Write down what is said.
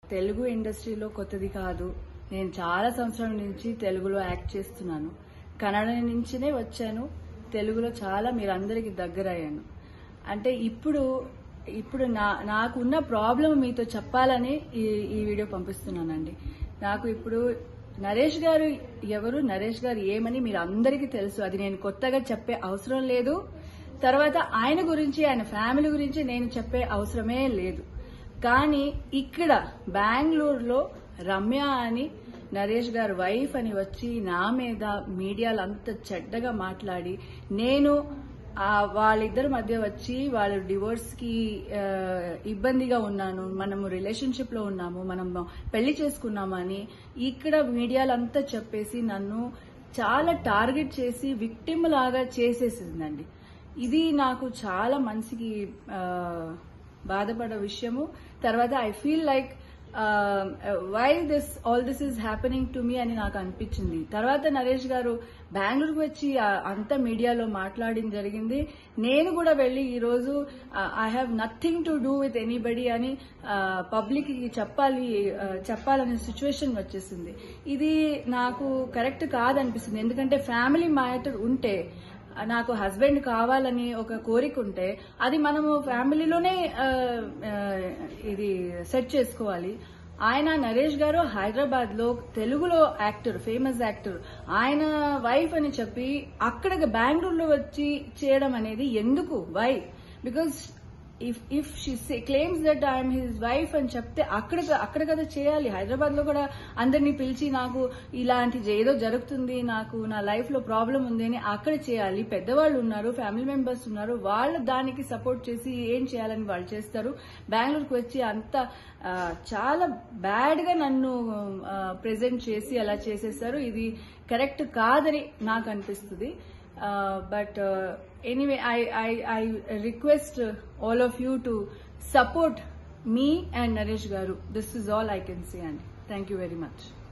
తెలుగు ఇండస్ట్రీలో కొత్తది కాదు నేను చాలా సంవత్సరాల నుంచి తెలుగులో యాక్ట్ చేస్తున్నాను కన్నడ నుంచినే వచ్చాను తెలుగులో చాలా మీరందరికీ దగ్గర అయ్యాను అంటే ఇప్పుడు ఇప్పుడు నా నాకున్న ప్రాబ్లం మీతో చెప్పాలని ఈ ఈ వీడియో పంపిస్తున్నానండి నాకు ఇప్పుడు నరేష్ గారు ఎవరు నరేష్ గారు ఏమని మీరు అందరికీ తెలుసు అది నేను కొత్తగా చెప్పే అవసరం లేదు తర్వాత ఆయన గురించి ఆయన ఫ్యామిలీ గురించి నేను చెప్పే అవసరమే లేదు కానీ ఇక్కడ బెంగళూరులో రమ్య అని నరేష్ గారు వైఫ్ అని వచ్చి నా మీద మీడియాలో అంత చెడ్డగా మాట్లాడి నేను ఆ వాళ్ళిద్దరి మధ్య వచ్చి వాళ్ళు డివోర్స్ కి ఆ, ఇబ్బందిగా ఉన్నాను మనము రిలేషన్షిప్ లో ఉన్నాము మనం పెళ్లి చేసుకున్నాము అని ఇక్కడ మీడియాలో అంతా చెప్పేసి నన్ను చాలా టార్గెట్ చేసి విక్టిమ్ లాగా చేసేసిందండి ఇది నాకు చాలా మనసుకి ఆ, బాధపడే విషయము తర్వాత I feel like why this all this is happening to me అని నాకు అనిపించింది తర్వాత నరేష్ గారు బెంగళూరుకు వచ్చి ఆ, అంత మీడియాలో మాట్లాడడం జరిగింది నేను కూడా వెళ్ళి ఈ రోజు I have nothing to do with anybody అని పబ్లిక్ కి చెప్పాలి ఆ, చెప్పాలనే సిచ్యువేషన్ వచ్చేసింది ఇది నాకు కరెక్ట్ కాదనిపిస్తుంది ఎందుకంటే ఫ్యామిలీ మ్యాటర్ ఉంటే నాకు హస్బెండ్ కావాలని ఒక కోరిక ఉంటే అది మనము ఫ్యామిలీలోనే ఆ, ఆ, ఇది సెట్ చేసుకోవాలి ఆయన నరేష్ గారు హైదరాబాద్ లో తెలుగులో యాక్టర్ ఫేమస్ యాక్టర్ ఆయన వైఫ్ అని చెప్పి అక్కడ బెంగళూరులో వచ్చి చేయడం అనేది ఎందుకు why because if if she claims that I'm his wife అని చెప్తే అక్కడ అక్కడ కదా చేయాలి హైదరాబాద్ లో కూడా అందరినీ పిలిచి నాకు ఇలాంటి ఏదో జరుగుతుంది నాకు నా లైఫ్ లో ప్రాబ్లం ఉంది అని అక్కడ చేయాలి పెద్దవాళ్ళు ఉన్నారు ఫ్యామిలీ మెంబర్స్ ఉన్నారు వాళ్ళు దానికి సపోర్ట్ చేసి ఏం చేయాలని వాళ్ళు చేస్తారు బెంగళూరుకు వచ్చి అంత ఆ, చాలా బ్యాడ్ గా నన్ను ప్రెజెంట్ చేసి అలా చేసేస్తారు ఇది కరెక్ట్ కాదని నాకు అనిపిస్తుంది but anyway I I I request all of you to support me and Naresh garu this is all I can see అండి థ్యాంక్ యూ వెరీ మచ్